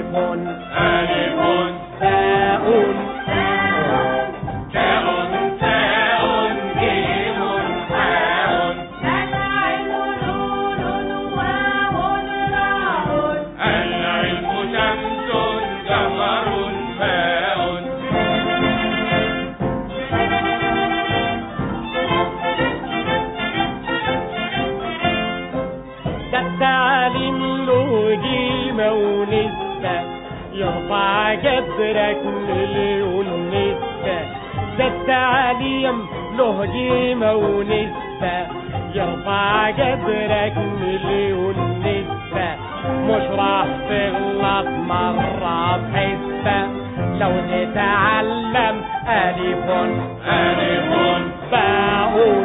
ألف ألف باء تاء تاء جيم حاء العلم شمس قمر ماء ده التعليم له قيمة ونسبة يرفع جبرك مليون نسبة ده التعليم له قيمة ونسبة يرفع جبرك مليون نسبة مش راح تغلط مرة بحسبة لو تتعلم ألف ألف باء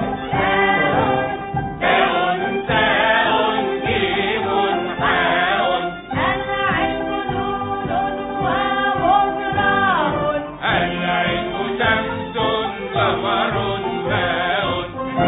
تاء تاء جيم حاء العلم شمس قمر ماء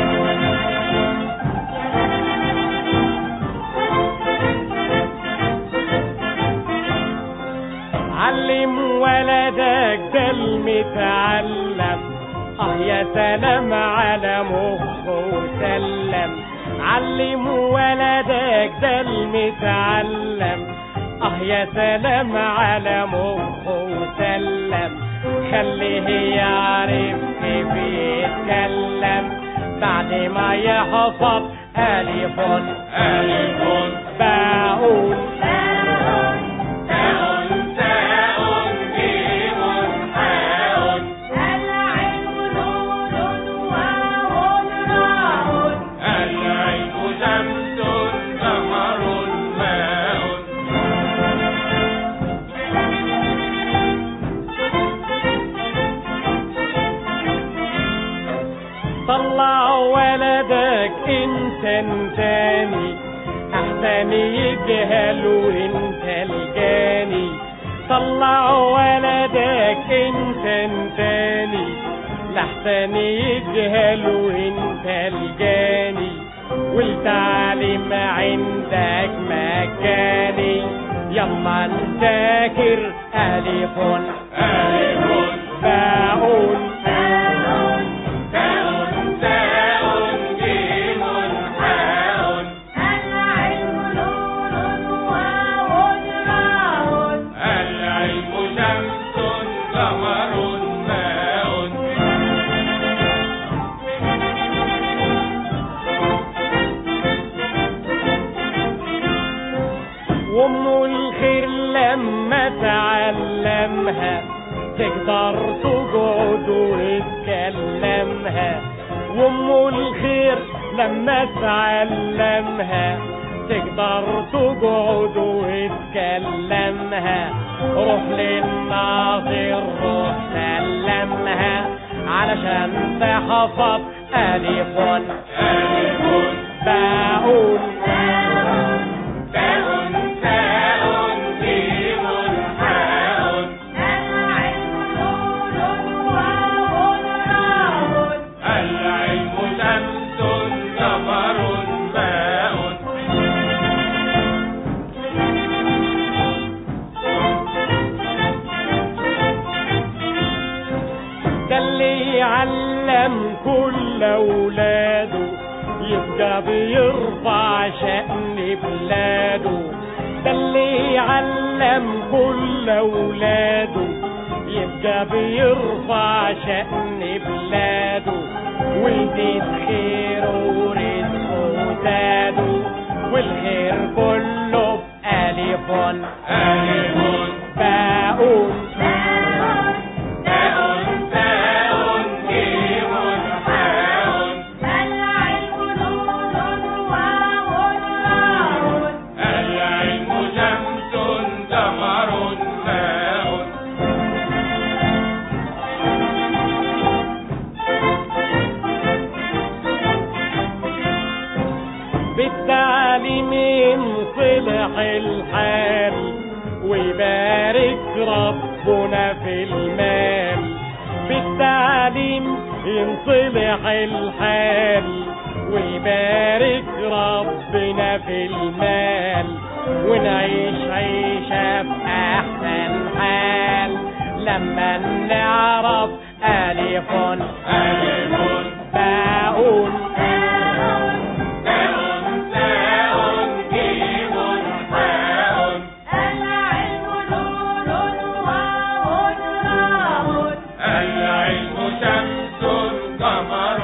علم ولدك ده المتعلم اه يا سلام على مخه وسلم علم ولدك ده المتعلم اه يا سلام على مخه وسلم خليه يعرف كيف يتكلم بعد ما يحفظ ألف ألف باء تاء تاء جيم حاء العلم شمس قمر ماء طلع ولدك انسان تاني احسن يجهل وانت الجاني طلع ولدك انسان تاني لحسن يجهل وانت الجاني والتعليم عندك مجاني يلا نذاكر ألف ألف باء تاء تاء جيم حاء العلم شمس قمر ماء وام الخير لما تعلمها تقدر تقعد وتكلمها وام الخير لما تعلمها تقدر تقعد وتكلمها روح للناظر روح سلمها علشان تحفظ ألف ألف باء تاء تاء جيم حاء العلم شمس قمر ماء ده اللي يعلم كل اولاده يبقى بيرفع شأن بلاده ده اللي يعلم كل اولاده يبقى بيرفع شأن بلاده ويزيد خيره ورزقه زاده والخير كله ألف ألف باء تاء تاء جيم حاء العلم شمس قمر ماء بالتعليم ينصلح الحال ويبارك ربنا في المال بالتعليم ينصلح الحال ويبارك ربنا في المال ونعيش عيشة بأحسن لما نعرف ألف ألف باء تاء تاء جيم حاء العلم شمس قمر